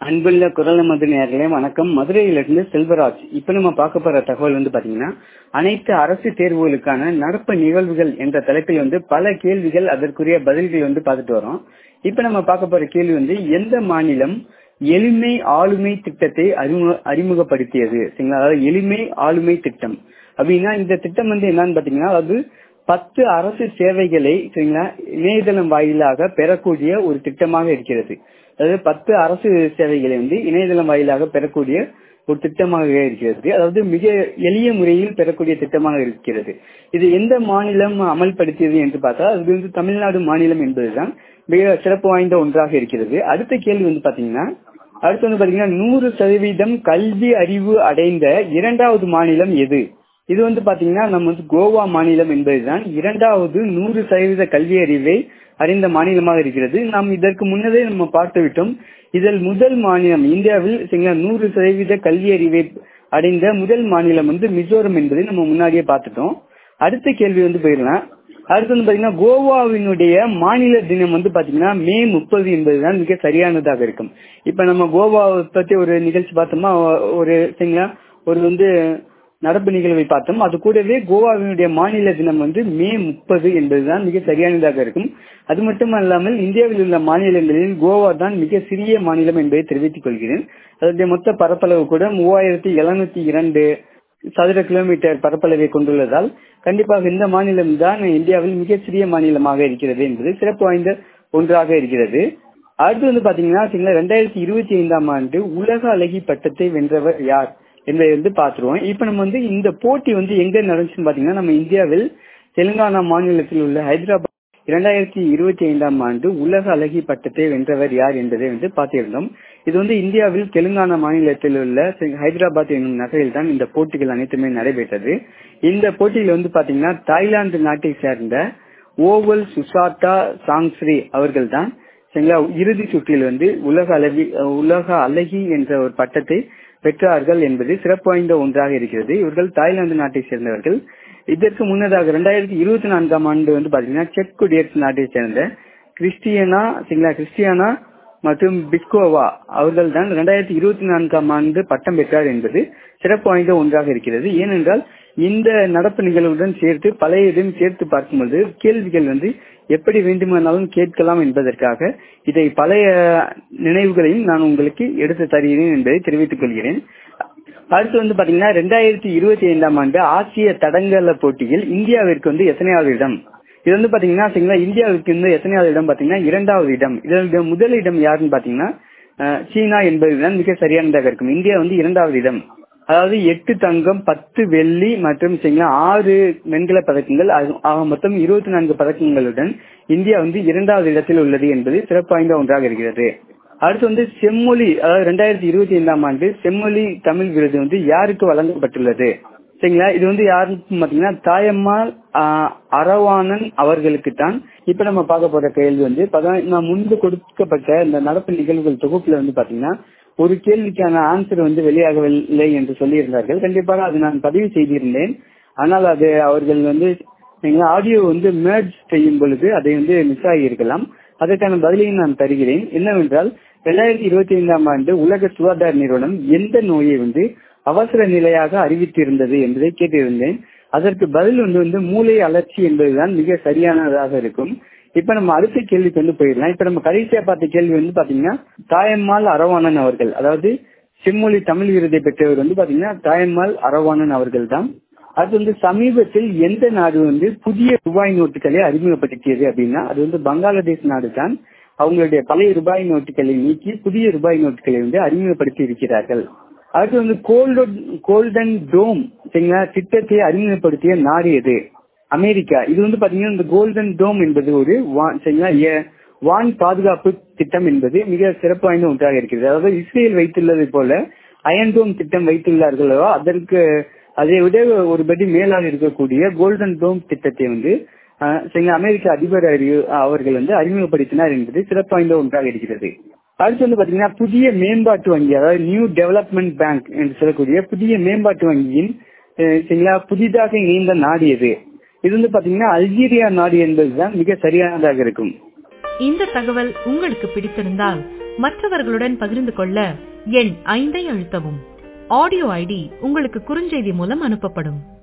அன்புள்ள குரல் நமது நேர்களே வணக்கம் மதுரையிலிருந்து செல்வராஜ் இப்ப நம்ம பார்க்க போற தகவல் வந்து பாத்தீங்கன்னா அனைத்து அரசு தேர்வுகளுக்கான நடப்பு நிகழ்வுகள் என்ற தலைப்பில் வந்து பல கேள்விகள் அதற்குரிய பதில்கள் வந்து பார்த்துட்டு வரோம் இப்ப நம்ம பார்க்க போற கேள்வி வந்து எந்த மாநிலம் எளிமை ஆளுமை திட்டத்தை அறிமுக அறிமுகப்படுத்தியது சரிங்களா அதாவது எளிமை ஆளுமை திட்டம் அப்படின்னா இந்த திட்டம் வந்து என்னன்னு பாத்தீங்கன்னா அதாவது பத்து அரசு சேவைகளை சரிங்களா இணையதளம் வாயிலாக பெறக்கூடிய ஒரு திட்டமாக இருக்கிறது அதாவது பத்து அரசு சேவைகளை வந்து இணையதளம் வாயிலாக பெறக்கூடிய ஒரு திட்டமாக இருக்கிறது அதாவது மிக எளிய முறையில் பெறக்கூடிய திட்டமாக இருக்கிறது இது எந்த மாநிலம் அமல்படுத்தியது என்று பார்த்தா அது வந்து தமிழ்நாடு மாநிலம் என்பதுதான் மிக சிறப்பு வாய்ந்த ஒன்றாக இருக்கிறது அடுத்த கேள்வி வந்து பாத்தீங்கன்னா அடுத்து வந்து பாத்தீங்கன்னா நூறு சதவீதம் கல்வி அறிவு அடைந்த இரண்டாவது மாநிலம் எது இது வந்து பாத்தீங்கன்னா நம்ம வந்து கோவா மாநிலம் என்பதுதான் இரண்டாவது நூறு சதவீத கல்வி அறிவை அறிந்த மாநிலமாக இருக்கிறது நாம் இதற்கு முன்னரே நம்ம பார்த்து விட்டோம் இதில் முதல் மாநிலம் இந்தியாவில் நூறு சதவீத கல்வி அறிவை அடைந்த முதல் மாநிலம் வந்து மிசோரம் என்பதை நம்ம முன்னாடியே பார்த்துட்டோம் அடுத்த கேள்வி வந்து போயிடலாம் அடுத்து வந்து பாத்தீங்கன்னா கோவாவினுடைய மாநில தினம் வந்து பாத்தீங்கன்னா மே முப்பது என்பதுதான் மிக சரியானதாக இருக்கும் இப்ப நம்ம கோவாவை பத்தி ஒரு நிகழ்ச்சி பார்த்தோமா ஒரு சரிங்களா ஒரு வந்து நடப்பு நிகழ்வை பார்த்தோம் அது கூடவே கோவாவினுடைய மாநில தினம் வந்து மே முப்பது என்பதுதான் மிக சரியானதாக இருக்கும் அது மட்டும் அல்லாமல் இந்தியாவில் உள்ள மாநிலங்களில் கோவா தான் மிக சிறிய மாநிலம் என்பதை தெரிவித்துக் கொள்கிறேன் அதனுடைய மொத்த பரப்பளவு கூட மூவாயிரத்தி எழுநூத்தி இரண்டு சதுர கிலோமீட்டர் பரப்பளவை கொண்டுள்ளதால் கண்டிப்பாக இந்த மாநிலம் தான் இந்தியாவில் மிக சிறிய மாநிலமாக இருக்கிறது என்பது சிறப்பு வாய்ந்த ஒன்றாக இருக்கிறது அடுத்து வந்து பாத்தீங்கன்னா ரெண்டாயிரத்தி இருபத்தி ஐந்தாம் ஆண்டு உலக அழகி பட்டத்தை வென்றவர் யார் என்பதை வந்து பாத்துருவோம் இப்ப நம்ம வந்து இந்த போட்டி வந்து எங்க நடந்துச்சுன்னு பாத்தீங்கன்னா நம்ம இந்தியாவில் தெலுங்கானா மாநிலத்தில் உள்ள ஹைதராபாத் இரண்டாயிரத்தி இருபத்தி ஐந்தாம் ஆண்டு உலக அழகி பட்டத்தை வென்றவர் யார் என்பதை வந்து பார்த்திருந்தோம் இது வந்து இந்தியாவில் தெலுங்கானா மாநிலத்தில் உள்ள ஹைதராபாத் என்னும் நகரில் தான் இந்த போட்டிகள் அனைத்துமே நடைபெற்றது இந்த போட்டியில் வந்து பாத்தீங்கன்னா தாய்லாந்து நாட்டை சேர்ந்த ஓவல் சுசாட்டா சாங்ஸ்ரீ அவர்கள் தான் இறுதி சுற்றில் வந்து உலக அழகி உலக அழகி என்ற ஒரு பட்டத்தை பெற்றார்கள் என்பது சிறப்பு வாய்ந்த ஒன்றாக இருக்கிறது இவர்கள் தாய்லாந்து நாட்டை சேர்ந்தவர்கள் இதற்கு முன்னதாக இரண்டாயிரத்தி இருபத்தி நான்காம் ஆண்டு வந்து பாத்தீங்கன்னா செக் குடியரசு நாட்டை சேர்ந்த கிறிஸ்டியனா சரிங்களா கிறிஸ்டியானா மற்றும் பிஸ்கோவா அவர்கள் தான் இரண்டாயிரத்தி இருபத்தி நான்காம் ஆண்டு பட்டம் பெற்றார் என்பது சிறப்பு வாய்ந்த ஒன்றாக இருக்கிறது ஏனென்றால் இந்த நடப்பு நிகழ்வுடன் சேர்த்து பழைய இதையும் சேர்த்து பார்க்கும்போது கேள்விகள் வந்து எப்படி வேண்டுமானாலும் கேட்கலாம் என்பதற்காக இதை பழைய நினைவுகளையும் நான் உங்களுக்கு எடுத்து தருகிறேன் என்பதை தெரிவித்துக் கொள்கிறேன் அடுத்து வந்து பாத்தீங்கன்னா ரெண்டாயிரத்தி இருபத்தி ஐந்தாம் ஆண்டு ஆசிய தடங்கள போட்டியில் இந்தியாவிற்கு வந்து எத்தனையாவது இடம் இது வந்து பாத்தீங்கன்னா இந்தியாவிற்கு வந்து எத்தனையாவது இடம் பாத்தீங்கன்னா இரண்டாவது இடம் இதனுடைய முதல் இடம் யாருன்னு பாத்தீங்கன்னா சீனா என்பதுதான் மிக சரியானதாக இருக்கும் இந்தியா வந்து இரண்டாவது இடம் அதாவது எட்டு தங்கம் பத்து வெள்ளி மற்றும் ஆறு வெண்கல பதக்கங்கள் ஆக மொத்தம் இருபத்தி நான்கு பதக்கங்களுடன் இந்தியா வந்து இரண்டாவது இடத்தில் உள்ளது என்பது சிறப்பு வாய்ந்த ஒன்றாக இருக்கிறது அடுத்து வந்து செம்மொழி அதாவது ரெண்டாயிரத்தி இருபத்தி ஐந்தாம் ஆண்டு செம்மொழி தமிழ் விருது வந்து யாருக்கு வழங்கப்பட்டுள்ளது சரிங்களா இது வந்து யாருன்னு பாத்தீங்கன்னா தாயம்மாள் அரவாணன் அவர்களுக்கு தான் இப்ப நம்ம பார்க்க போற கேள்வி வந்து நான் முன்பு கொடுக்கப்பட்ட இந்த நடப்பு நிகழ்வுகள் தொகுப்புல வந்து பாத்தீங்கன்னா ஒரு கேள்விக்கான ஆன்சர் வந்து வெளியாகவில்லை என்று சொல்லியிருந்தார்கள் கண்டிப்பாக அது நான் பதிவு செய்திருந்தேன் ஆனால் அது அவர்கள் வந்து ஆடியோ வந்து மேர்ஜ் செய்யும் பொழுது அதை வந்து மிஸ் ஆகியிருக்கலாம் அதற்கான பதிலையும் நான் தருகிறேன் என்னவென்றால் இரண்டாயிரத்தி இருபத்தி ஐந்தாம் ஆண்டு உலக சுகாதார நிறுவனம் எந்த நோயை வந்து அவசர நிலையாக அறிவித்திருந்தது என்பதை கேட்டிருந்தேன் அதற்கு பதில் வந்து வந்து மூளை அலர்ச்சி என்பதுதான் மிக சரியானதாக இருக்கும் இப்ப நம்ம அடுத்த கேள்விக்கு வந்து போயிடலாம் இப்ப நம்ம கடைசியா பார்த்த கேள்வி வந்து பாத்தீங்கன்னா தாயம்மாள் அரவாணன் அவர்கள் அதாவது செம்மொழி தமிழ் விருதை பெற்றவர் வந்து பாத்தீங்கன்னா தாயம்மாள் அரவாணன் அவர்கள் தான் அது வந்து சமீபத்தில் எந்த நாடு வந்து புதிய ரூபாய் நோட்டுகளை அறிமுகப்படுத்தியது அப்படின்னா அது வந்து பங்களாதேஷ் நாடு தான் அவங்களுடைய பழைய ரூபாய் நோட்டுகளை நீக்கி புதிய ரூபாய் நோட்டுகளை வந்து அறிமுகப்படுத்தி இருக்கிறார்கள் அடுத்து வந்து கோல்டன் கோல்டன் டோம் சரிங்களா திட்டத்தை அறிமுகப்படுத்திய நாடு எது அமெரிக்கா இது வந்து பாத்தீங்கன்னா இந்த கோல்டன் டோம் என்பது ஒரு சரிங்களா வான் பாதுகாப்பு திட்டம் என்பது மிக சிறப்பு வாய்ந்த ஒன்றாக இருக்கிறது அதாவது இஸ்ரேல் வைத்துள்ளது போல அயன்டோம் திட்டம் வைத்துள்ளார்களோ அதற்கு அதை விட ஒரு படி மேலாக இருக்கக்கூடிய கோல்டன் டோம் திட்டத்தை வந்து அமெரிக்க அதிபர் அவர்கள் வந்து அறிமுகப்படுத்தினார் என்பது சிறப்பு வாய்ந்த ஒன்றாக இருக்கிறது அடுத்து வந்து பாத்தீங்கன்னா புதிய மேம்பாட்டு வங்கி அதாவது நியூ டெவலப்மெண்ட் பேங்க் என்று சொல்லக்கூடிய புதிய மேம்பாட்டு வங்கியின் சரிங்களா புதிதாக இணைந்த நாடு எது இது வந்து பாத்தீங்கன்னா அல்ஜீரியா நாடு என்பதுதான் மிக சரியானதாக இருக்கும் இந்த தகவல் உங்களுக்கு பிடித்திருந்தால் மற்றவர்களுடன் பகிர்ந்து கொள்ள எண் ஐந்தை அழுத்தவும் ஆடியோ ஐடி உங்களுக்கு குறுஞ்செய்தி மூலம் அனுப்பப்படும்